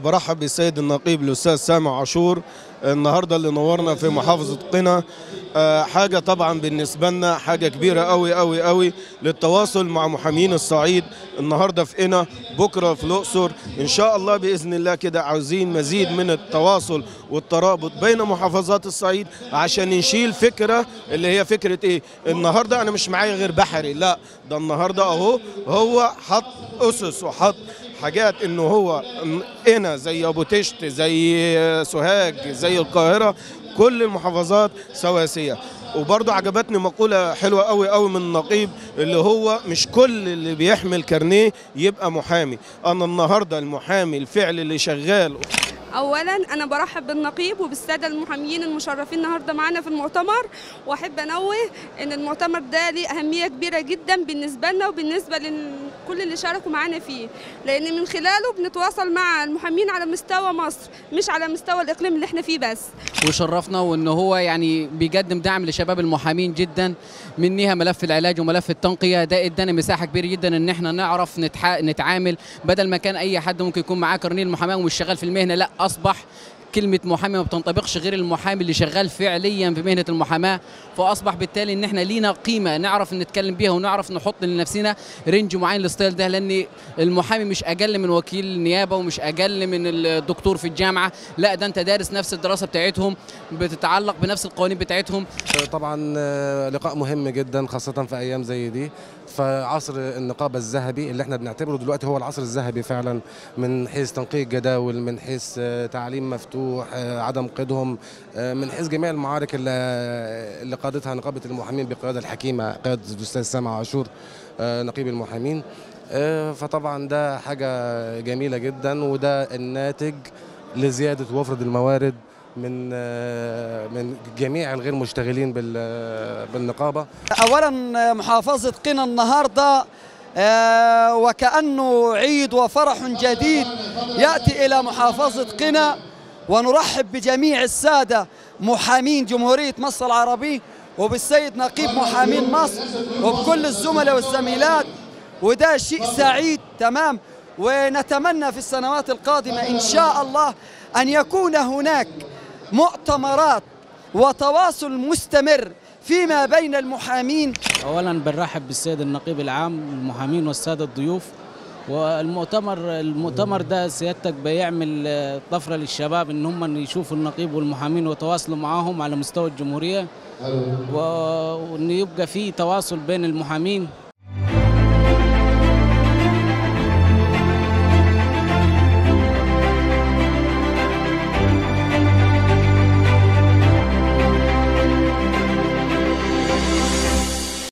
برحب بالسيد النقيب الاستاذ سامع عاشور النهارده اللي نورنا في محافظه قنا آه، حاجه طبعا بالنسبه لنا حاجه كبيره قوي قوي قوي للتواصل مع محامين الصعيد النهارده في قنا بكره في الاقصر ان شاء الله باذن الله كده عاوزين مزيد من التواصل والترابط بين محافظات الصعيد عشان نشيل فكره اللي هي فكره ايه النهارده انا مش معايا غير بحري لا ده النهارده اهو هو حط اسس وحط حاجات انه هو هنا زي ابو تشت زي سوهاج زي القاهره كل المحافظات سواسيه وبرضه عجبتني مقولة حلوة قوي قوي من النقيب اللي هو مش كل اللي بيحمل كارنيه يبقى محامي أنا النهاردة المحامي الفعل اللي شغال اولا انا برحب بالنقيب وبالساده المحاميين المشرفين النهارده معانا في المؤتمر واحب انوه ان المؤتمر ده ليه اهميه كبيره جدا بالنسبه لنا وبالنسبه لكل اللي شاركوا معانا فيه لان من خلاله بنتواصل مع المحامين على مستوى مصر مش على مستوى الاقليم اللي احنا فيه بس وشرفنا وان هو يعني بيقدم دعم لشباب المحامين جدا منها ملف العلاج وملف التنقيه ده ادانا مساحه كبيره جدا ان احنا نعرف نتح... نتعامل بدل ما كان اي حد ممكن يكون معاه كارنيه المحاماه ومش شغال في المهنه لا اصبح كلمة محامي ما بتنطبقش غير المحامي اللي شغال فعليا في مهنة المحاماة فأصبح بالتالي إن إحنا لينا قيمة نعرف نتكلم بيها ونعرف نحط لنفسنا رينج معين للستايل ده لأن المحامي مش أقل من وكيل نيابة ومش أقل من الدكتور في الجامعة لا ده أنت دارس نفس الدراسة بتاعتهم بتتعلق بنفس القوانين بتاعتهم طبعا آه، لقاء مهم جدا خاصة في أيام زي دي في عصر النقابة الذهبي اللي احنا بنعتبره دلوقتي هو العصر الذهبي فعلا من حيث تنقية الجداول من حيث آه، تعليم مفتوح آه، عدم قيدهم آه، من حيث جميع المعارك اللي, اللي قادتها نقابة المحامين بقيادة الحكيمة قيادة الأستاذ سامع عاشور آه، نقيب المحامين آه، فطبعا ده حاجة جميلة جدا وده الناتج لزيادة وفرة الموارد من آه، من جميع الغير مشتغلين بال- بالنقابه اولا محافظه قنا النهارده آه، وكانه عيد وفرح جديد ياتي الى محافظه قنا ونرحب بجميع الساده محامين جمهوريه مصر العربيه وبالسيد نقيب محامين مصر وبكل الزملاء والزميلات وده شيء سعيد تمام ونتمنى في السنوات القادمه ان شاء الله ان يكون هناك مؤتمرات وتواصل مستمر فيما بين المحامين اولا بنرحب بالسيد النقيب العام المحامين والساده الضيوف والمؤتمر المؤتمر ده سيادتك بيعمل آه، طفره للشباب ان هم يشوفوا النقيب والمحامين ويتواصلوا معاهم على مستوى الجمهوريه و- وان يبقى في تواصل بين المحامين